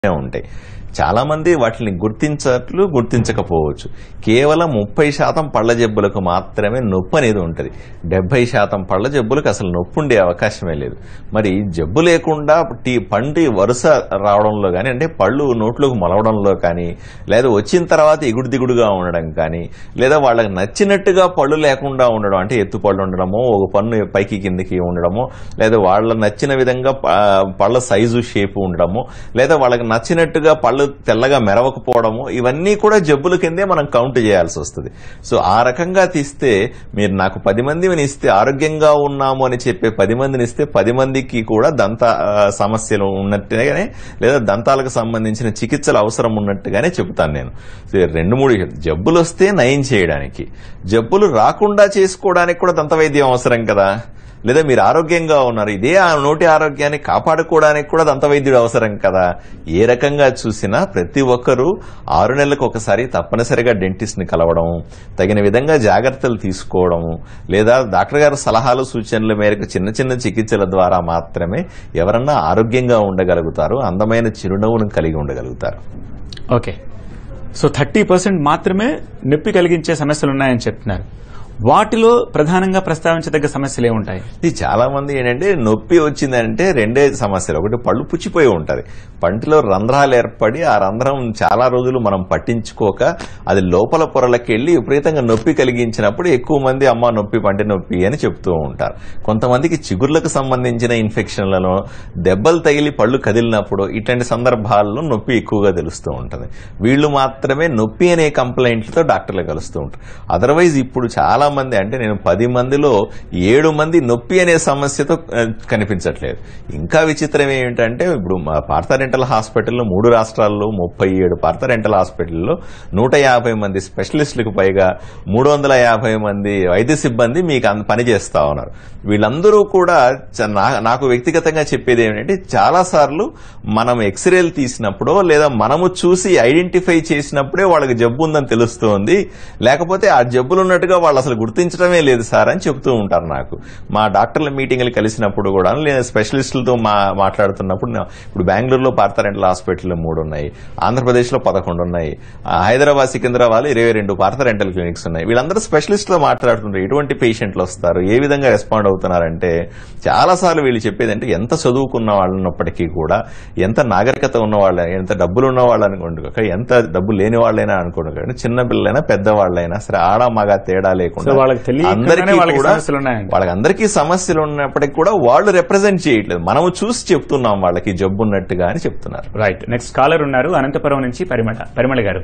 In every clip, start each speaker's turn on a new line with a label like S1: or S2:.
S1: ఉంటాయి చాలా మంది వాటిని గుర్తించట్లు గుర్తించకపోవచ్చు కేవలం ముప్పై శాతం పళ్ళ జబ్బులకు మాత్రమే నొప్పి అనేది ఉంటుంది డెబ్బై శాతం పళ్ళ జబ్బులకు అసలు నొప్పి ఉండే అవకాశమే లేదు మరి జబ్బు లేకుండా టీ పండి వరుస రావడంలో కానీ అంటే పళ్ళు నోట్లోకి మొలవడంలో కానీ లేదా వచ్చిన తర్వాత ఎగుడు దిగుడుగా ఉండడం కానీ లేదా వాళ్ళకి నచ్చినట్టుగా పళ్ళు లేకుండా ఉండడం అంటే ఎత్తు పళ్ళు ఉండడమో ఒక పన్ను పైకి కిందికి ఉండడమో లేదా వాళ్ళ నచ్చిన విధంగా ప- పళ్ళ సైజు షేప్ ఉండడము లేదా వాళ్ళకి నచ్చినట్టుగా పళ్ళు తెల్లగా మెరవకపోవడము ఇవన్నీ కూడా జబ్బుల కిందే మనం కౌంట్ చేయాల్సి వస్తుంది సో ఆ రకంగా తీస్తే మీరు నాకు పది మందిని ఇస్తే ఆరోగ్యంగా ఉన్నాము అని చెప్పే పది మందిని ఇస్తే పది మందికి కూడా దంత ఆ, సమస్యలు ఉన్నట్టుగానే లేదా దంతాలకు సంబంధించిన చికిత్సలు అవసరం ఉన్నట్టుగానే చెబుతాను నేను సో ఈ రెండు మూడు జబ్బులు వస్తే నయం చేయడానికి జబ్బులు రాకుండా చేసుకోవడానికి కూడా దంత వైద్యం అవసరం కదా లేదా మీరు ఆరోగ్యంగా ఉన్నారు ఇదే ఆ నోటి ఆరోగ్యాన్ని కాపాడుకోవడానికి కూడా దంత వైద్యుడు అవసరం కదా ఏ రకంగా చూసినా ప్రతి ఒక్కరూ ఆరు నెలలకు ఒకసారి తప్పనిసరిగా డెంటిస్ట్ ని కలవడం తగిన విధంగా జాగ్రత్తలు తీసుకోవడం లేదా డాక్టర్ గారి సలహాలు సూచనల మేరకు చిన్న చిన్న చికిత్సల ద్వారా మాత్రమే ఎవరన్నా ఆరోగ్యంగా ఉండగలుగుతారు అందమైన చిరునవ్వును కలిగి ఉండగలుగుతారు
S2: ఓకే సో థర్టీ పర్సెంట్ మాత్రమే నొప్పి కలిగించే సమస్యలు ఉన్నాయని చెప్తున్నారు వాటిలో ప్రధానంగా ప్రస్తావించదగ్గ సమస్యలు ఏముంటాయి
S1: ఇది చాలా మంది ఏంటంటే నొప్పి వచ్చిందంటే రెండే సమస్యలు ఒకటి పళ్ళు పుచ్చిపోయి ఉంటది పంటిలో రంధ్రాలు ఏర్పడి ఆ రంధ్రం చాలా రోజులు మనం పట్టించుకోక అది లోపల పొరలకి వెళ్ళి విపరీతంగా నొప్పి కలిగించినప్పుడు ఎక్కువ మంది అమ్మ నొప్పి పంటి నొప్పి అని చెప్తూ ఉంటారు కొంతమందికి చిగుర్లకు సంబంధించిన ఇన్ఫెక్షన్లలో దెబ్బలు తగిలి పళ్ళు కదిలినప్పుడు ఇట్లాంటి సందర్భాల్లో నొప్పి ఎక్కువగా తెలుస్తూ ఉంటుంది వీళ్ళు మాత్రమే నొప్పి అనే కంప్లైంట్లతో డాక్టర్లు కలుస్తూ ఉంటారు అదర్వైజ్ ఇప్పుడు చాలా మంది అంటే నేను పది మందిలో ఏడు మంది నొప్పి అనే సమస్యతో ఆ, కనిపించట్లేదు ఇంకా విచిత్రం ఏమిటంటే ఇప్పుడు మా పార్థ రెంటల్ హాస్పిటల్లో మూడు రాష్ట్రాల్లో ముప్పై ఏడు పార్థ రెంటల్ హాస్పిటల్లో నూట యాభై మంది స్పెషలిస్టులకు పైగా మూడు వందల యాభై మంది వైద్య సిబ్బంది మీకు అంత పని చేస్తా ఉన్నారు వీళ్ళందరూ కూడా చ- నా- నాకు వ్యక్తిగతంగా చెప్పేది ఏమిటంటే చాలా సార్లు మనం ఎక్స్రేలు తీసినప్పుడో లేదా మనము చూసి ఐడెంటిఫై చేసినప్పుడే వాళ్ళకి జబ్బు ఉందని తెలుస్తుంది లేకపోతే ఆ జబ్బులు ఉన్నట్టుగా వాళ్ళు అసలు గుర్తించడమే లేదు సార్ అని చెప్తూ ఉంటారు నాకు మా డాక్టర్ల మీటింగ్లు కలిసినప్పుడు కూడా లేదా స్పెషలిస్టులతో మా మాట్లాడుతున్నప్పుడు నా- ఇప్పుడు బెంగళూరులో పార్థరెంటల్ హాస్పిటల్ మూడు ఉన్నాయి ఆంధ్రప్రదేశ్లో పదకొండు ఉన్నాయి ఆ, హైదరాబాద్ సికింద్రాబాద్ ఇరవై రెండు పార్థరెంటల్ క్లినిక్స్ ఉన్నాయి వీళ్ళందరూ స్పెషలిస్టులు మాట్లాడుతుంటారు ఎటువంటి పేషెంట్లు వస్తారు ఏ విధంగా రెస్పాండ్ అవుతున్నారంటే చాలా సార్లు వీళ్ళు చెప్పేది అంటే ఎంత చదువుకున్న వాళ్ళు ఉన్నప్పటికీ కూడా ఎంత నాగరికత ఉన్న వాళ్ళు ఎంత డబ్బులు ఉన్న వాళ్ళు అనుకోండి కాక, ఎంత డబ్బు లేని వాళ్ళైనా అనుకోండి కాక, చిన్న పిల్లలైనా పెద్దవాళ్ళైనా సరే ఆడ మగ తేడా లేకుండా
S2: సో వాళ్ళకి తెలియకుండానే
S1: అందరికీ
S2: వాళ్ళకి
S1: కూడా
S2: సమస్యలు ఉన్నాయండి.
S1: వాళ్ళకి అందరికీ సమస్యలు ఉన్నప్పటికీ కూడా వాళ్ళు రిప్రజెంట్ చేయట్లేదు మనము చూసి చెప్తున్నాం వాళ్ళకి జబ్బు ఉన్నట్టుగా అని చెప్తున్నారు
S2: రైట్ నెక్స్ట్ కాలర్ ఉన్నారు అనంతపురం నుంచి పరిమళ పరిమళ గారు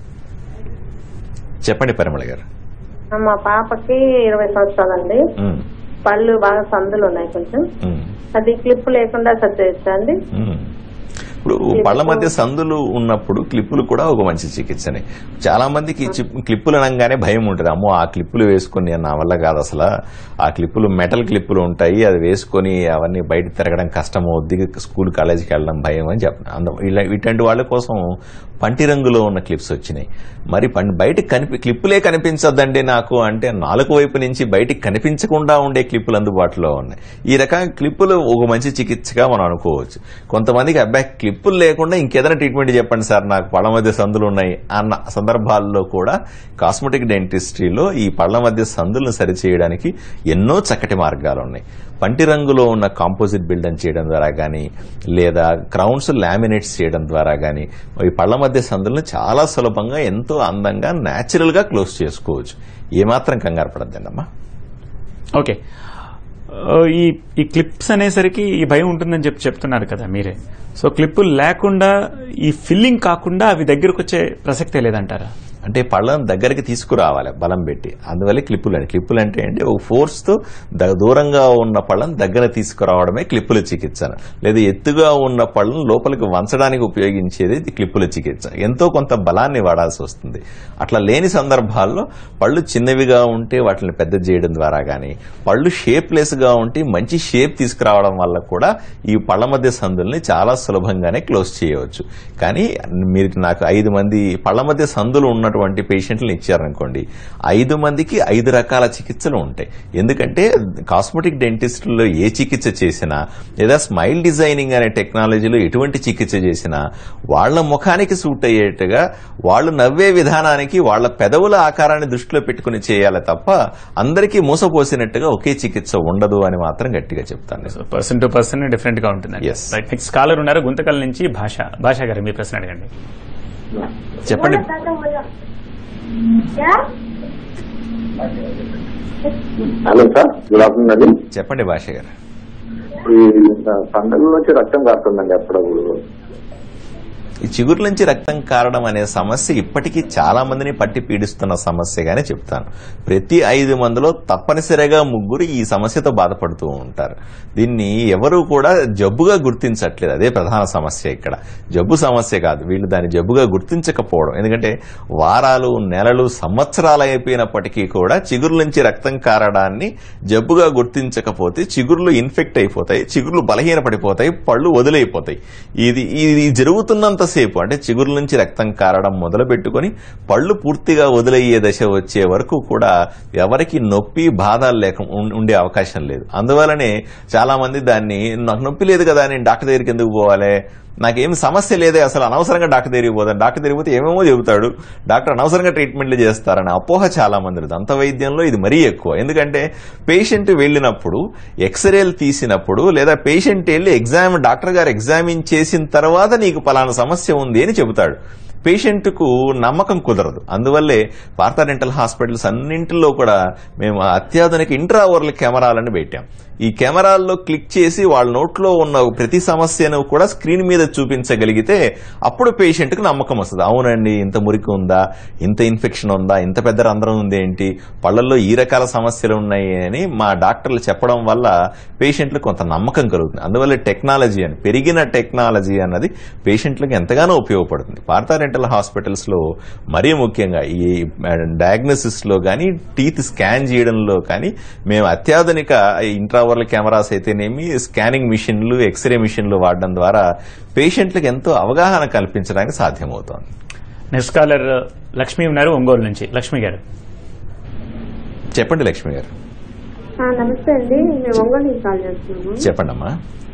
S1: చెప్పండి పరిమళ గారు
S3: మా పాపకి ఇరవై సంవత్సరాలండి
S1: ఉమ్,
S3: పళ్ళు బాగా సందులు ఉన్నాయి కొంచెం
S1: ఉమ్,
S3: అది క్లిప్ లేకుండా సెట్ చేయొచ్చా అండి
S1: ఉమ్. ఇప్పుడు పళ్ళ మధ్య సందులు ఉన్నప్పుడు క్లిప్పులు కూడా ఒక మంచి చికిత్సనే చాలా మందికి ఈ చిప్- క్లిప్పులు అనగానే భయం ఉంటుంది అమ్మో ఆ క్లిప్పులు వేసుకొని నా వల్ల కాదు అసలు ఆ క్లిప్పులు మెటల్ క్లిప్పులు ఉంటాయి అది వేసుకొని అవన్నీ బయట తిరగడం కష్టం అవుద్ది స్కూల్ కాలేజీకి వెళ్ళడం భయం అని చెప్పిన అంద ఇలా ఇటువంటి వాళ్ళ కోసం పంటి రంగులో ఉన్న క్లిప్స్ వచ్చినాయి మరి పం- బయటకు కనిపి క్లిప్పులే కనిపించొద్దండి నాకు అంటే నాలుగు వైపు నుంచి బయటికి కనిపించకుండా ఉండే క్లిప్పులు అందుబాటులో ఉన్నాయి ఈ రకంగా క్లిప్పులు ఒక మంచి చికిత్సగా మనం అనుకోవచ్చు కొంతమందికి అబ్బాయి క్లిప్పులు లేకుండా ఇంకేదైనా ట్రీట్మెంట్ చెప్పండి సార్ నాకు పళ్ళ మధ్య సందులు ఉన్నాయి అన్న సందర్భాల్లో కూడా కాస్మెటిక్ డెంటిస్ట్రీలో ఈ పళ్ళ మధ్య సందులను సరిచేయడానికి ఎన్నో చక్కటి మార్గాలు ఉన్నాయి పంటి రంగులో ఉన్న కాంపోజిట్ బిల్డన్ చేయడం ద్వారా కానీ లేదా క్రౌన్స్ లామినేట్స్ చేయడం ద్వారా కానీ ఈ పళ్ళ మధ్య సందులను చాలా సులభంగా ఎంతో అందంగా న్యాచురల్ గా క్లోజ్ చేసుకోవచ్చు ఏమాత్రం కంగారు పడద్దండి అమ్మా
S2: ఓకే ఆ, ఈ ఈ క్లిప్స్ అనేసరికి ఈ భయం ఉంటుందని చెప్పి చెప్తున్నారు కదా మీరే సో క్లిప్పులు లేకుండా ఈ ఫిల్లింగ్ కాకుండా అవి దగ్గరకు వచ్చే ప్రసక్తే లేదంటారా
S1: అంటే పళ్ళను దగ్గరికి తీసుకురావాలి బలం పెట్టి అందువల్ల క్లిప్పులు అని క్లిప్పులు అంటే ఏంటి ఒక ఫోర్స్ తో ద- దూరంగా ఉన్న పళ్ళను దగ్గర తీసుకురావడమే క్లిప్పుల చికిత్స లేదా ఎత్తుగా ఉన్న పళ్ళను లోపలికి వంచడానికి ఉపయోగించేది ఇది క్లిప్పుల చికిత్స ఎంతో కొంత బలాన్ని వాడాల్సి వస్తుంది అట్లా లేని సందర్భాల్లో పళ్ళు చిన్నవిగా ఉంటే వాటిని పెద్ద చేయడం ద్వారా కానీ పళ్ళు షేప్లెస్ గా ఉంటే మంచి షేప్ తీసుకురావడం వల్ల కూడా ఈ పళ్ళ మధ్య సందుల్ని చాలా సులభంగానే క్లోజ్ చేయవచ్చు కానీ మీరు నాకు ఐదు మంది పళ్ళ మధ్య సందులు ఉన్నటువంటి ఉన్నటువంటి పేషెంట్లను ఇచ్చారనుకోండి ఐదు మందికి ఐదు రకాల చికిత్సలు ఉంటాయి ఎందుకంటే కాస్మెటిక్ డెంటిస్టుల్లో ఏ చికిత్స చేసినా లేదా స్మైల్ డిజైనింగ్ అనే టెక్నాలజీలో ఎటువంటి చికిత్స చేసినా వాళ్ళ ముఖానికి సూట్ అయ్యేట్టుగా వాళ్ళు నవ్వే విధానానికి వాళ్ళ పెదవుల ఆకారాన్ని దృష్టిలో పెట్టుకుని చేయాలి తప్ప అందరికీ మూసపోసినట్టుగా ఒకే చికిత్స ఉండదు అని మాత్రం గట్టిగా చెప్తాను నేను.
S2: So person to person different గా ఉంటుంది
S1: Yes.
S2: రైట్ నెక్స్ట్ కాలర్ ఉన్నారు గుంతకల్ నుంచి భాష భాష గారు మీ ప్రశ్న అడగండి
S1: చెప్పండి
S4: హలో సార్ గుడ్ ఆఫ్టర్నూన్ అండి
S1: చెప్పండి భాష గారు
S4: ఈ పండుగ నుంచి రక్తం కారుతుందండి అప్పుడప్పుడు
S1: ఈ చిగురు నుంచి రక్తం కారడం అనే సమస్య ఇప్పటికీ చాలా మందిని పట్టి పీడిస్తున్న సమస్యగానే చెప్తాను ప్రతి ఐదు మందిలో తప్పనిసరిగా ముగ్గురు ఈ సమస్యతో బాధపడుతూ ఉంటారు దీన్ని ఎవరు కూడా జబ్బుగా గుర్తించట్లేదు అదే ప్రధాన సమస్య ఇక్కడ జబ్బు సమస్య కాదు వీళ్ళు దాన్ని జబ్బుగా గుర్తించకపోవడం ఎందుకంటే వారాలు నెలలు సంవత్సరాలు అయిపోయినప్పటికీ కూడా చిగురు నుంచి రక్తం కారడాన్ని జబ్బుగా గుర్తించకపోతే చిగుర్లు ఇన్ఫెక్ట్ అయిపోతాయి చిగుర్లు బలహీనపడిపోతాయి పళ్ళు వదిలైపోతాయి ఇది ఇది జరుగుతున్నంతసేపు అంటే చిగురు నుంచి రక్తం కారడం మొదలు పెట్టుకొని పళ్ళు పూర్తిగా వదిలయ్యే దశ వచ్చే వరకు కూడా ఎవరికి నొప్పి బాధ లేక ఉం- ఉండే అవకాశం లేదు అందువలనే చాలా మంది దాన్ని నాకు నొప్పి లేదు కదా నేను డాక్టర్ దగ్గరికి ఎందుకు పోవాలి నాకేం సమస్య లేదే అసలు అనవసరంగా డాక్టర్ దగ్గరికి పోతాను డాక్టర్ దగ్గరికి పోతే ఏమేమో చెబుతాడు డాక్టర్ అనవసరంగా ట్రీట్మెంట్లు చేస్తారని అపోహ చాలా మంది దంత వైద్యంలో ఇది మరీ ఎక్కువ ఎందుకంటే పేషెంట్ వెళ్ళినప్పుడు ఎక్స్రేలు తీసినప్పుడు లేదా పేషెంట్ వెళ్ళి ఎగ్జామ్ డాక్టర్ గారు ఎగ్జామిన్ చేసిన తర్వాత నీకు పలానా సమస్య ఉంది అని చెబుతాడు పేషెంట్కు నమ్మకం కుదరదు అందువల్లే భారత డెంటల్ హాస్పిటల్స్ అన్నింటిలో కూడా మేము అత్యాధునిక ఇంట్రా ఓరల్ కెమెరాలను పెట్టాం ఈ కెమెరాల్లో క్లిక్ చేసి వాళ్ళ నోట్లో ఉన్న ప్రతి సమస్యను కూడా స్క్రీన్ మీద చూపించగలిగితే అప్పుడు పేషెంట్కి నమ్మకం వస్తుంది అవునండి ఇంత మురికి ఉందా ఇంత ఇన్ఫెక్షన్ ఉందా ఇంత పెద్ద రంధ్రం ఉంది ఏంటి పళ్ళల్లో ఈ రకాల సమస్యలు ఉన్నాయి అని మా డాక్టర్లు చెప్పడం వల్ల పేషెంట్లకు కొంత నమ్మకం కలుగుతుంది అందువల్ల టెక్నాలజీ అని పెరిగిన టెక్నాలజీ అన్నది పేషెంట్లకు ఎంతగానో ఉపయోగపడుతుంది భారత డెంటల్ హాస్పిటల్స్ లో మరీ ముఖ్యంగా ఈ డయాగ్నోసిస్ లో కానీ టీత్ స్కాన్ చేయడంలో కానీ మేము అత్యాధునిక ఇంట్రావర్ల కెమెరాస్ అయితేనేమి స్కానింగ్ మిషన్లు ఎక్స్రే మిషన్లు వాడడం ద్వారా పేషెంట్లకు ఎంతో అవగాహన కల్పించడానికి సాధ్యమవుతోంది
S2: నెక్స్ట్ కాలర్ లక్ష్మి ఉన్నారు ఒంగోలు నుంచి లక్ష్మి గారు
S1: చెప్పండి లక్ష్మి గారు
S3: ఆ, నమస్తే అండి మేము ఒంగోలు నుంచి కాల్ చేస్తున్నాము
S1: చెప్పండి అమ్మా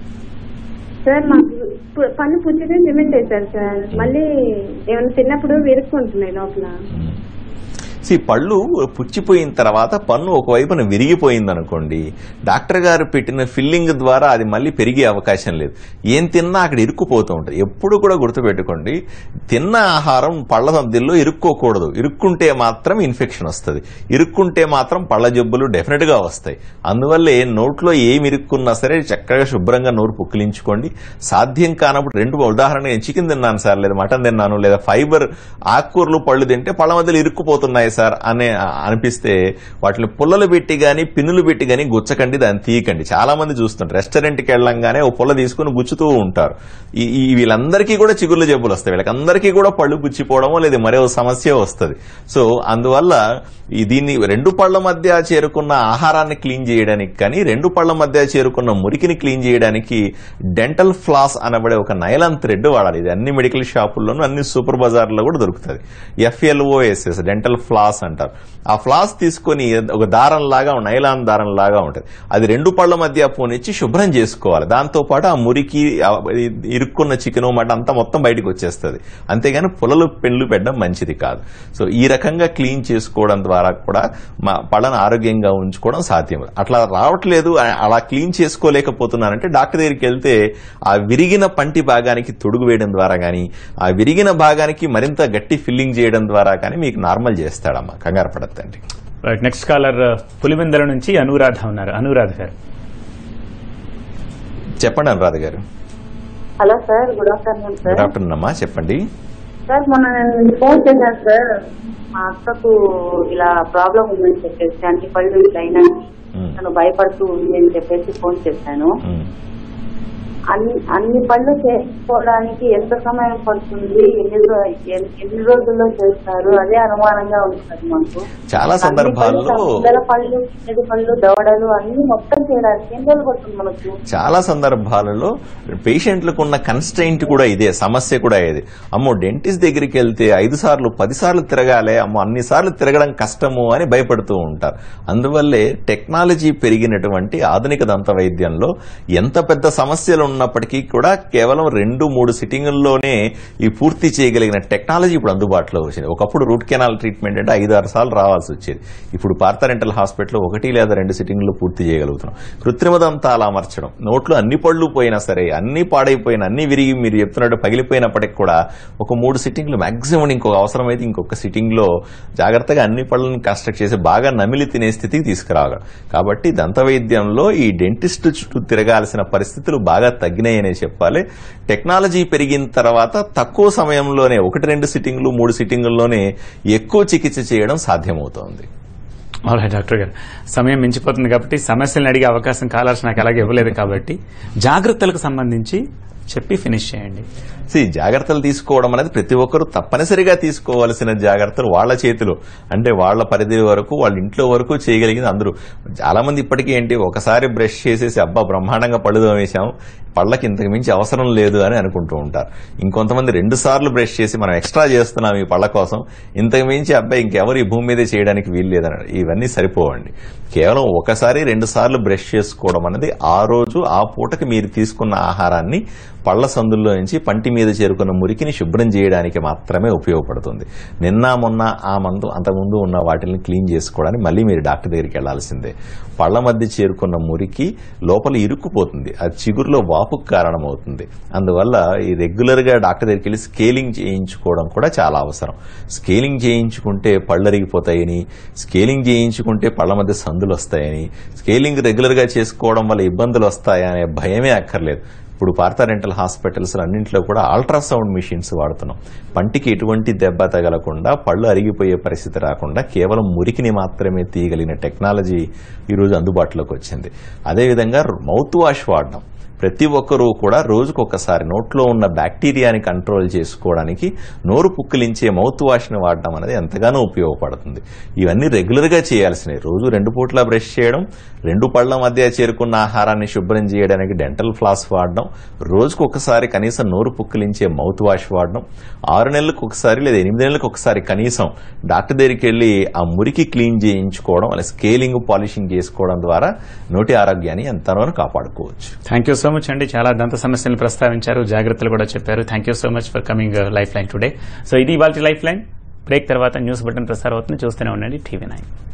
S3: సార్ మాకు పు- పన్ను పుచ్చితే సిమెంట్ వేశారు సార్ మళ్ళీ ఏమైనా తిన్నప్పుడు విరుక్కుంటున్నాయి లోపల
S1: సి పళ్ళు పుచ్చిపోయిన తర్వాత పన్ను ఒకవైపున విరిగిపోయింది అనుకోండి డాక్టర్ గారు పెట్టిన ఫిల్లింగ్ ద్వారా అది మళ్ళీ పెరిగే అవకాశం లేదు ఏం తిన్నా అక్కడ ఇరుక్కుపోతూ ఉంటుంది ఎప్పుడు కూడా గుర్తుపెట్టుకోండి తిన్న ఆహారం పళ్ళ సద్దిల్లో ఇరుక్కోకూడదు ఇరుక్కుంటే మాత్రం ఇన్ఫెక్షన్ వస్తుంది ఇరుక్కుంటే మాత్రం పళ్ళ జబ్బులు డెఫినెట్ గా వస్తాయి అందువల్లే నోట్లో ఏమి ఇరుక్కున్నా సరే చక్కగా శుభ్రంగా నోరు పుక్కిలించుకోండి సాధ్యం కానప్పుడు రెండు ఉదాహరణ నేను చికెన్ తిన్నాను సార్ లేదా మటన్ తిన్నాను లేదా ఫైబర్ ఆకుకూరలు పళ్ళు తింటే పళ్ళ మధ్యలో ఇరుక్కుపోతున్నాయి సార్ అనే అనిపిస్తే వాటిని పుల్లలు పెట్టి గాని పిన్నులు పెట్టి గాని గుచ్చకండి దాన్ని తీయకండి చాలా మంది చూస్తుంటారు రెస్టారెంట్కి వెళ్ళంగానే ఓ పుల్ల తీసుకుని గుచ్చుతూ ఉంటారు ఈ ఈ వీళ్ళందరికీ కూడా చిగుర్ల జబ్బులు వస్తాయి వీళ్ళకందరికీ కూడా పళ్ళు పుచ్చిపోవడమో లేదా మరో సమస్య వస్తుంది సో అందువల్ల ఈ దీన్ని రెండు పళ్ళ మధ్య చేరుకున్న ఆహారాన్ని క్లీన్ చేయడానికి కానీ రెండు పళ్ళ మధ్య చేరుకున్న మురికిని క్లీన్ చేయడానికి డెంటల్ ఫ్లాస్ అనబడే ఒక నైలాన్ థ్రెడ్ వాడాలి ఇది అన్ని మెడికల్ షాపుల్లోనూ అన్ని సూపర్ బజార్లో కూడా దొరుకుతుంది ఎఫ్ఎల్ఓఎస్ఎస్ డెంటల్ ఫ్లాస్ అంటారు ఆ ఫ్లాస్ తీసుకొని ఒక దారం లాగా నైలాన్ దారం లాగా ఉంటుంది అది రెండు పళ్ళ మధ్య పోనిచ్చి శుభ్రం చేసుకోవాలి దాంతో పాటు ఆ మురికి ఆ ఇరుక్కున్న చికెన్ మటన్ అంతా మొత్తం బయటకు వచ్చేస్తుంది అంతేగాని పుల్లలు పెళ్ళు పెట్టడం మంచిది కాదు సో ఈ రకంగా క్లీన్ చేసుకోవడం ద్వారా కూడా మా పళ్ళను ఆరోగ్యంగా ఉంచుకోవడం సాధ్యం అట్లా రావట్లేదు ఆ- అలా క్లీన్ చేసుకోలేకపోతున్నానంటే డాక్టర్ దగ్గరికి వెళ్తే ఆ విరిగిన పంటి భాగానికి తొడుగు వేయడం ద్వారా కానీ ఆ విరిగిన భాగానికి మరింత గట్టి ఫిల్లింగ్ చేయడం ద్వారా కానీ మీకు నార్మల్ చేస్తాడమ్మా కంగారు పడద్దండి
S2: రైట్ నెక్స్ట్ కాలర్ పులివెందల నుంచి అనురాధ ఉన్నారు అనురాధ గారు
S1: చెప్పండి అనురాధ గారు
S3: hello sir good afternoon sir
S1: good afternoon అమ్మా చెప్పండి
S3: సార్ మొన్న నేను ఫోన్ చేశాను సార్ మా అక్కకు ఇలా ప్రాబ్లం ఉందని చెప్పేసి అన్ని పళ్ళు ఇట్లా అయినా
S1: మ్.
S3: తను భయపడుతూ ఉంది అని చెప్పేసి ఫోన్ చేశాను
S1: ఉమ్.
S3: అన్ని అన్ని పళ్ళు చేసుకోవడానికి ఎంత సమయం పడుతుంది ఎన్ని రో- ఎన్ని ఎన్ని రోజుల్లో చేస్తారు అదే అనుమానంగా ఉంది సార్ మాకు
S1: చాలా
S3: అన్ని పళ్ళు,
S1: సందర్భాల్లో
S3: పిల్లల పళ్ళు చిన్నది పళ్ళు దవడలు అన్ని మొత్తం ఓపెన్ చేయడానికి ఎన్ని రోజులు పడుతుంది మనకు
S1: చాలా సందర్భాలలో పేషెంట్లకు ఉన్న కన్స్ట్రెయింట్ కూడా ఇదే సమస్య కూడా ఇది అమ్మో డెంటిస్ట్ దగ్గరికి వెళ్తే ఐదు సార్లు పది సార్లు తిరగాలి అమ్మో అన్ని సార్లు తిరగడం కష్టము అని భయపడుతూ ఉంటారు అందువల్లే టెక్నాలజీ పెరిగినటువంటి ఆధునిక దంత వైద్యంలో ఎంత పెద్ద సమస్యలు ఉన్నప్పటికీ కూడా కేవలం రెండు మూడు సిట్టింగుల్లోనే ఈ పూర్తి చేయగలిగిన టెక్నాలజీ ఇప్పుడు అందుబాటులో వచ్చింది ఒకప్పుడు రూట్ కెనాల్ ట్రీట్మెంట్ అంటే ఐదు ఆరు సార్లు రావాల్సి వచ్చేది ఇప్పుడు పార్థరెంటల్ హాస్పిటల్ ఒకటి లేదా రెండు సిట్టింగ్లు పూర్తి చేయగలుగుతున్నాం కృత్రిమ దంతాలు అమర్చడం నోట్లో అన్ని పళ్ళు పోయినా సరే అన్ని పాడైపోయినా అన్ని విరిగి మీరు చెప్తున్నట్టు పగిలిపోయినప్పటికి కూడా ఒక మూడు సిట్టింగ్లు మాక్సిమం ఇంకొక అవసరమైతే ఇంకొక సిట్టింగ్ లో జాగ్రత్తగా అన్ని పళ్ళని కన్స్ట్రక్ట్ చేసి బాగా నమిలి తినే స్థితికి తీసుకురాగలం కాబట్టి దంత వైద్యంలో ఈ డెంటిస్ట్ చుట్టూ తిరగాల్సిన పరిస్థితులు బాగా తగ్గినాయనే చెప్పాలి టెక్నాలజీ పెరిగిన తర్వాత తక్కువ సమయంలోనే ఒకటి రెండు సిట్టింగ్లు మూడు సిట్టింగుల్లోనే ఎక్కువ చికిత్స చేయడం సాధ్యమవుతోంది
S2: అవునా డాక్టర్ గారు సమయం మించిపోతుంది కాబట్టి సమస్యలను అడిగే అవకాశం కాలర్స్ నాకు అలాగే ఇవ్వలేదు కాబట్టి జాగ్రత్తలకు సంబంధించి చెప్పి ఫినిష్ చేయండి
S1: See, జాగ్రత్తలు తీసుకోవడం అనేది ప్రతి ఒక్కరూ తప్పనిసరిగా తీసుకోవాల్సిన జాగ్రత్తలు వాళ్ళ చేతిలో అంటే వాళ్ళ పరిధి వరకు వాళ్ళ ఇంట్లో వరకు చేయగలిగింది అందరూ చాలా మంది ఇప్పటికీ ఏంటి ఒకసారి బ్రష్ చేసేసి అబ్బా బ్రహ్మాండంగా పళ్ళు తోమేశాం పళ్ళకి ఇంతకు మించి అవసరం లేదు అని అనుకుంటూ ఉంటారు ఇంకొంతమంది రెండు సార్లు బ్రష్ చేసి మనం ఎక్స్ట్రా చేస్తున్నాం ఈ పళ్ళ కోసం ఇంతకు మించి అబ్బాయి ఇంకెవరు ఈ భూమి మీదే చేయడానికి వీలు లేదని ఇవన్నీ సరిపోవండి కేవలం ఒకసారి రెండు సార్లు బ్రష్ చేసుకోవడం అనేది ఆ రోజు ఆ పూటకి మీరు తీసుకున్న ఆహారాన్ని పళ్ళ సందుల్లో నుంచి పంటి మీద చేరుకున్న మురికిని శుభ్రం చేయడానికి మాత్రమే ఉపయోగపడుతుంది నిన్న మొన్న ఆ మందు అంతకుముందు ఉన్న వాటిని క్లీన్ చేసుకోవడానికి మళ్ళీ మీరు డాక్టర్ దగ్గరికి వెళ్లాల్సిందే పళ్ళ మధ్య చేరుకున్న మురికి లోపల ఇరుక్కుపోతుంది అది చిగురులో వాపుకు కారణమవుతుంది అందువల్ల ఈ రెగ్యులర్ గా డాక్టర్ దగ్గరికి వెళ్ళి స్కేలింగ్ చేయించుకోవడం కూడా చాలా అవసరం స్కేలింగ్ చేయించుకుంటే పళ్ళు అరిగిపోతాయని స్కేలింగ్ చేయించుకుంటే పళ్ళ మధ్య సందులు వస్తాయని స్కేలింగ్ రెగ్యులర్ గా చేసుకోవడం వల్ల ఇబ్బందులు వస్తాయనే భయమే అక్కర్లేదు ఇప్పుడు పార్థరెంటల్ హాస్పిటల్స్ అన్నింటిలో కూడా అల్ట్రాసౌండ్ మిషన్స్ వాడుతున్నాం పంటికి ఎటువంటి దెబ్బ తగలకుండా పళ్ళు అరిగిపోయే పరిస్థితి రాకుండా కేవలం మురికిని మాత్రమే తీయగలిగిన టెక్నాలజీ ఈరోజు అందుబాటులోకి వచ్చింది అదేవిధంగా మౌత్ వాష్ వాడడం ప్రతి ఒక్కరూ కూడా రోజుకొకసారి నోట్లో ఉన్న బ్యాక్టీరియాని కంట్రోల్ చేసుకోవడానికి నోరు పుక్కిలించే మౌత్ వాష్ని వాడడం అనేది ఎంతగానో ఉపయోగపడుతుంది ఇవన్నీ రెగ్యులర్గా చేయాల్సినవి రోజు రెండు పూట్ల బ్రష్ చేయడం రెండు పళ్ల మధ్య చేరుకున్న ఆహారాన్ని శుభ్రం చేయడానికి డెంటల్ ఫ్లాస్ వాడడం రోజుకు ఒకసారి కనీసం నోరు పుక్కిలించే మౌత్ వాష్ వాడడం ఆరు నెలలకు ఒకసారి లేదా ఎనిమిది నెలలకు ఒకసారి కనీసం డాక్టర్ దగ్గరికి వెళ్ళి ఆ మురికి క్లీన్ చేయించుకోవడం అలా స్కేలింగ్ పాలిషింగ్ చేసుకోవడం ద్వారా నోటి ఆరోగ్యాన్ని ఎంతనో కాపాడుకోవచ్చు
S2: థ్యాంక్ యూ సో మచ్ అండి చాలా దంత సమస్యలను ప్రస్తావించారు జాగ్రత్తలు కూడా చెప్పారు thank you so much for coming life line today so ఇది ఇవాళ లైఫ్ లైన్ బ్రేక్ తర్వాత న్యూస్ బటన్ ప్రసారం అవుతుంది చూస్తూనే ఉండండి టీవీ నైన్